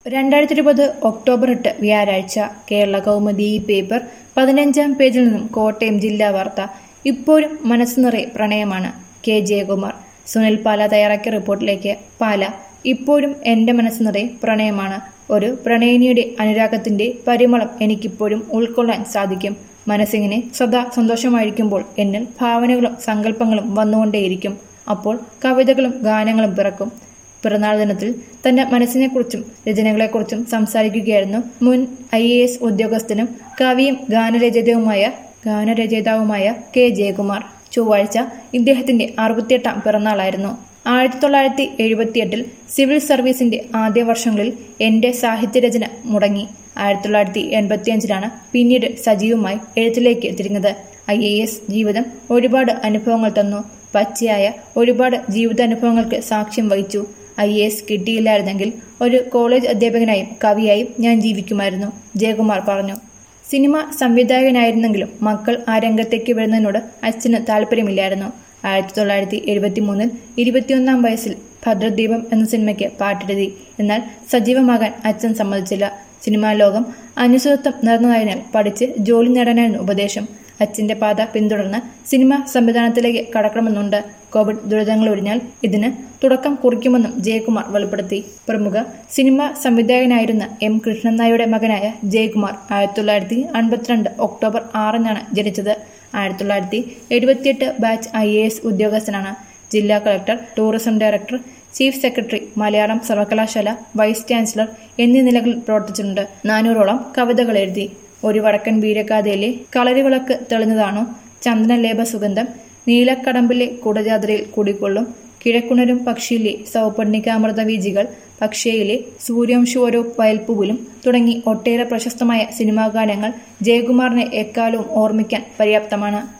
രണ്ടായിരത്തി ഇരുപത് ഒക്ടോബർ എട്ട് വ്യാഴാഴ്ച കേരള കൗമുദി ഈ പേപ്പർ പതിനഞ്ചാം പേജിൽ നിന്നും കോട്ടയം ജില്ലാ വാർത്ത ഇപ്പോഴും മനസ്സ് നിറയെ പ്രണയമാണ് കെ ജയകുമാർ സുനിൽ പാല തയ്യാറാക്കിയ റിപ്പോർട്ടിലേക്ക് പാല ഇപ്പോഴും എന്റെ മനസ്സ് നിറയെ പ്രണയമാണ് ഒരു പ്രണയിനിയുടെ അനുരാഗത്തിന്റെ പരിമളം എനിക്കിപ്പോഴും ഉൾക്കൊള്ളാൻ സാധിക്കും മനസ്സിങ്ങനെ സദാ സന്തോഷമായിരിക്കുമ്പോൾ എന്നിൽ ഭാവനകളും സങ്കല്പങ്ങളും വന്നുകൊണ്ടേയിരിക്കും അപ്പോൾ കവിതകളും ഗാനങ്ങളും പിറക്കും പിറന്നാൾ ദിനത്തിൽ തന്റെ മനസ്സിനെക്കുറിച്ചും രചനകളെക്കുറിച്ചും സംസാരിക്കുകയായിരുന്നു മുൻ ഐ എ എസ് ഉദ്യോഗസ്ഥനും കവിയും ഗാനരചയിതാവുമായ ഗാനരചയിതാവുമായ കെ ജയകുമാർ ചൊവ്വാഴ്ച ഇദ്ദേഹത്തിന്റെ അറുപത്തിയെട്ടാം പിറന്നാളായിരുന്നു ആയിരത്തി തൊള്ളായിരത്തി എഴുപത്തിയെട്ടിൽ സിവിൽ സർവീസിന്റെ ആദ്യ വർഷങ്ങളിൽ എന്റെ സാഹിത്യരചന മുടങ്ങി ആയിരത്തി തൊള്ളായിരത്തി എൺപത്തിയഞ്ചിലാണ് പിന്നീട് സജീവമായി എഴുത്തിലേക്ക് തിരിഞ്ഞത് ഐ എ എസ് ജീവിതം ഒരുപാട് അനുഭവങ്ങൾ തന്നു പച്ചയായ ഒരുപാട് ജീവിതാനുഭവങ്ങൾക്ക് സാക്ഷ്യം വഹിച്ചു ഐ എ എസ് കിട്ടിയില്ലായിരുന്നെങ്കിൽ ഒരു കോളേജ് അധ്യാപകനായും കവിയായും ഞാൻ ജീവിക്കുമായിരുന്നു ജയകുമാർ പറഞ്ഞു സിനിമ സംവിധായകനായിരുന്നെങ്കിലും മക്കൾ ആ രംഗത്തേക്ക് വരുന്നതിനോട് അച്ഛന് താല്പര്യമില്ലായിരുന്നു ആയിരത്തി തൊള്ളായിരത്തി എഴുപത്തി മൂന്നിൽ ഇരുപത്തിയൊന്നാം വയസ്സിൽ ഭദ്രദീപം എന്ന സിനിമയ്ക്ക് പാട്ടെഴുതി എന്നാൽ സജീവമാകാൻ അച്ഛൻ സമ്മതിച്ചില്ല സിനിമാ ലോകം അനിശ്ചിതത്വം നിറഞ്ഞതായതിനാൽ പഠിച്ച് ജോലി നേടാനായിരുന്നു ഉപദേശം അച്ഛന്റെ പാത പിന്തുടർന്ന് സിനിമ സംവിധാനത്തിലേക്ക് കടക്കണമെന്നുണ്ട് കോവിഡ് ദുരിതങ്ങൾ ഒഴിഞ്ഞാൽ ഇതിന് തുടക്കം കുറിക്കുമെന്നും ജയകുമാർ വെളിപ്പെടുത്തി പ്രമുഖ സിനിമ സംവിധായകനായിരുന്ന എം കൃഷ്ണൻ നായരുടെ മകനായ ജയകുമാർ ആയിരത്തി തൊള്ളായിരത്തി അൻപത്തിരണ്ട് ഒക്ടോബർ ആറിനാണ് ജനിച്ചത് ആയിരത്തി തൊള്ളായിരത്തി എഴുപത്തിയെട്ട് ബാച്ച് ഐ എ എസ് ഉദ്യോഗസ്ഥനാണ് ജില്ലാ collector tourism director chief secretary Malayalam സർവകലാശാല വൈസ് ചാൻസലർ എന്നീ നിലകളിൽ പ്രവർത്തിച്ചിട്ടുണ്ട് നാനൂറോളം കവിതകൾ എഴുതി ഒരു വടക്കൻ വീരഗാഥയിലെ കളരിവിളക്ക് തെളിഞ്ഞതാണോ ചന്ദനലേപ സുഗന്ധം നീലക്കടമ്പിലെ കുടജാദ്രയിൽ കുടികൊള്ളും കിഴക്കുണരും പക്ഷിയിലെ സൗപർണികാമൃത വീജികൾ പക്ഷിയിലെ സൂര്യംശോരോ വയൽപ്പുവിലും തുടങ്ങി ഒട്ടേറെ പ്രശസ്തമായ സിനിമാ ഗാനങ്ങൾ ജയകുമാറിനെ എക്കാലവും ഓർമ്മിക്കാൻ പര്യാപ്തമാണ്